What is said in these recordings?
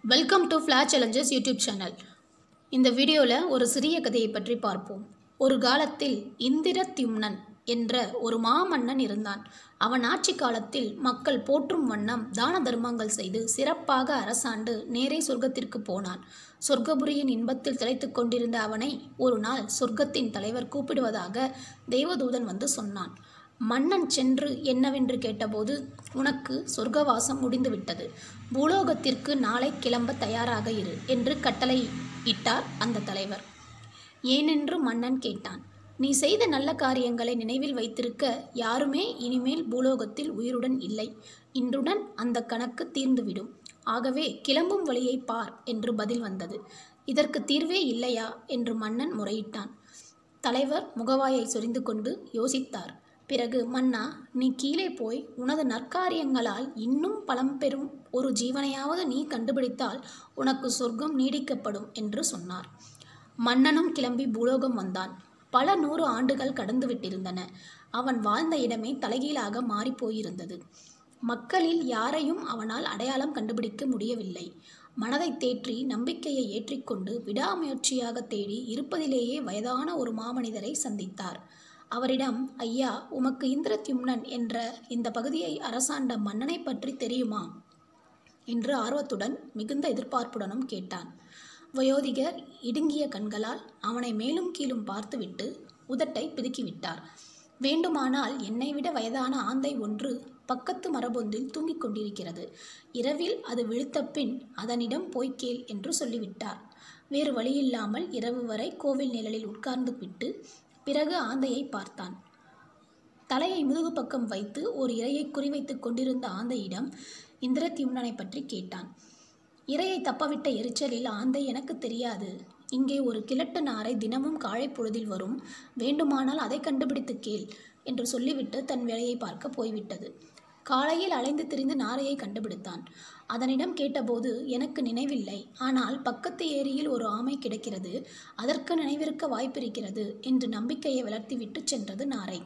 welcome to flash challenges YouTube channel இந்த வீடியோவில் ஒரு சிறிய கதையை பற்றி பார்ப்போம் ஒரு காலத்தில் இந்திரத்யும்னன் என்ற ஒரு மாமன்னன் இருந்தான் அவன் ஆட்சி காலத்தில் மக்கள் போற்றும் வண்ணம் தான தர்மங்கள் செய்து சிறப்பாக அரசாண்டு நேரே சொர்க்கத்திற்கு போனான் சொர்க்கபுரியின் இன்பத்தில் திளைத்துக் கொண்டிருந்த அவனை ஒரு நாள் சொர்க்கத்தின் தலைவர் கூப்பிடுவதாக தெய்வதூதன் வந்து சொன்னான் மன்னன் சென்று என்னவென்று கேட்டபோது உனக்கு சொர்க்கவாசம் முடிந்துவிட்டது பூலோகத்திற்கு நாளை கிளம்ப தயாராக இரு என்று கட்டளை இட்டார் அந்த தலைவர் ஏனென்று மன்னன் கேட்டான் நீ செய்த நல்ல காரியங்களை நினைவில் வைத்திருக்க யாருமே இனிமேல் பூலோகத்தில் உயிருடன் இல்லை இன்றுடன் அந்த கணக்கு தீர்ந்துவிடும் ஆகவே கிளம்பும் வழியை பார் என்று பதில் வந்தது இதற்கு தீர்வே இல்லையா என்று மன்னன் முறையிட்டான் தலைவர் முகவாயை சொரிந்து கொண்டு யோசித்தார் பிறகு மன்னா நீ கீழே போய் உனது நற்காரியங்களால் இன்னும் பலம் பெறும் ஒரு ஜீவனையாவது நீ கண்டுபிடித்தால் உனக்கு சொர்க்கம் நீடிக்கப்படும் என்று சொன்னார் மன்னனும் கிளம்பி பூலோகம் வந்தான் பல நூறு ஆண்டுகள் கடந்து விட்டிருந்தன அவன் வாழ்ந்த இடமே தலைகீழாக மாறிப்போயிருந்தது மக்களில் யாரையும் அவனால் அடையாளம் கண்டுபிடிக்க முடியவில்லை மனதை தேற்றி நம்பிக்கையை ஏற்றிக்கொண்டு விடாமுயற்சியாக தேடி இருப்பதிலேயே வயதான ஒரு மாமனிதரை சந்தித்தார் அவரிடம் ஐயா உமக்கு இந்திரத்யும்னன் என்ற இந்த பகுதியை அரசாண்ட மன்னனை பற்றி தெரியுமா என்று ஆர்வத்துடன் மிகுந்த எதிர்பார்ப்புடனும் கேட்டான் வயோதிகர் இடுங்கிய கண்களால் அவனை மேலும் கீழும் பார்த்துவிட்டு உதட்டை பிதுக்கிவிட்டார் வேண்டுமானால் என்னை விட வயதான ஆந்தை ஒன்று பக்கத்து மரபொந்தில் தூங்கிக் கொண்டிருக்கிறது இரவில் அது விழுத்த பின் அதனிடம் போய் கேள் என்று சொல்லிவிட்டார் வேறு வழியில்லாமல் இரவு வரை கோவில் நிழலில் உட்கார்ந்து விட்டு பிறகு ஆந்தையை பார்த்தான் தலையை முதுகு பக்கம் வைத்து ஒரு இரையை குறிவைத்துக் கொண்டிருந்த ஆந்தையிடம் இந்திரத்யும்னனை பற்றி கேட்டான் இரையை தப்பவிட்ட எரிச்சலில் ஆந்தை எனக்கு தெரியாது இங்கே ஒரு கிழட்டு நாரை தினமும் காலை பொழுதில் வரும் வேண்டுமானால் அதை கண்டுபிடித்து கேள் என்று சொல்லிவிட்டு தன் வேலையை பார்க்க போய்விட்டது காலையில் அலைந்து திரிந்து நாரையை கண்டுபிடித்தான் அதனிடம் கேட்டபோது எனக்கு நினைவில்லை ஆனால் பக்கத்து ஏரியில் ஒரு ஆமை கிடக்கிறது அதற்கு நினைவிருக்க வாய்ப்பிருக்கிறது என்று நம்பிக்கையை வளர்த்திவிட்டு சென்றது நாரை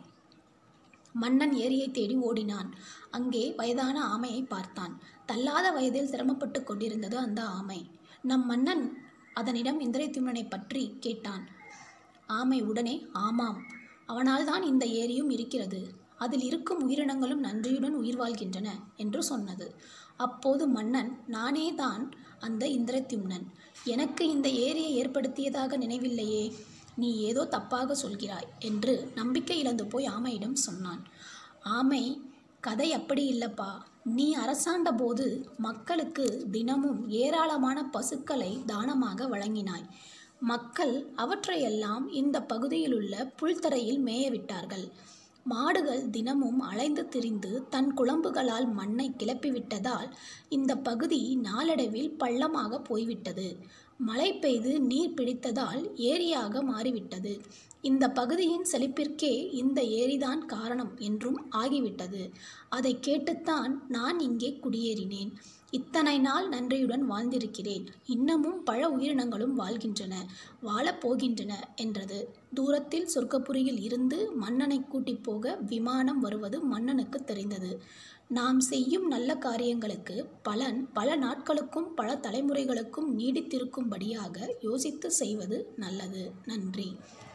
மன்னன் ஏரியை தேடி ஓடினான் அங்கே வயதான ஆமையை பார்த்தான் தள்ளாத வயதில் சிரமப்பட்டு கொண்டிருந்தது அந்த ஆமை நம் மன்னன் அதனிடம் இந்திரத்யும்னனை பற்றி கேட்டான் ஆமை உடனே ஆமாம் அவனால் தான் இந்த ஏரியும் இருக்கிறது அதில் இருக்கும் உயிரினங்களும் நன்றியுடன் உயிர் வாழ்கின்றன என்று சொன்னது அப்போது மன்னன் நானே தான் அந்த இந்திரத்யும்னன் எனக்கு இந்த ஏரியை ஏற்படுத்தியதாக நினைவில்லையே நீ ஏதோ தப்பாக சொல்கிறாய் என்று நம்பிக்கை இழந்து போய் ஆமையிடம் சொன்னான் ஆமை கதை அப்படி இல்லப்பா நீ அரசாண்ட போது மக்களுக்கு தினமும் ஏராளமான பசுக்களை தானமாக வழங்கினாய் மக்கள் அவற்றையெல்லாம் இந்த பகுதியிலுள்ள புல்தரையில் மேய விட்டார்கள் மாடுகள் தினமும் அலைந்து திரிந்து தன் குழம்புகளால் மண்ணை கிளப்பிவிட்டதால் இந்த பகுதி நாளடைவில் பள்ளமாக போய்விட்டது மழை பெய்து நீர் பிடித்ததால் ஏரியாக மாறிவிட்டது இந்த பகுதியின் செழிப்பிற்கே இந்த ஏரிதான் காரணம் என்றும் ஆகிவிட்டது அதை கேட்டுத்தான் நான் இங்கே குடியேறினேன் இத்தனை நாள் நன்றியுடன் வாழ்ந்திருக்கிறேன் இன்னமும் பல உயிரினங்களும் வாழ்கின்றன வாழப்போகின்றன என்றது தூரத்தில் சொர்க்கபுரியில் இருந்து மன்னனை கூட்டி போக விமானம் வருவது மன்னனுக்கு தெரிந்தது நாம் செய்யும் நல்ல காரியங்களுக்கு பலன் பல நாட்களுக்கும் பல தலைமுறைகளுக்கும் நீடித்திருக்கும்படியாக யோசித்து செய்வது நல்லது நன்றி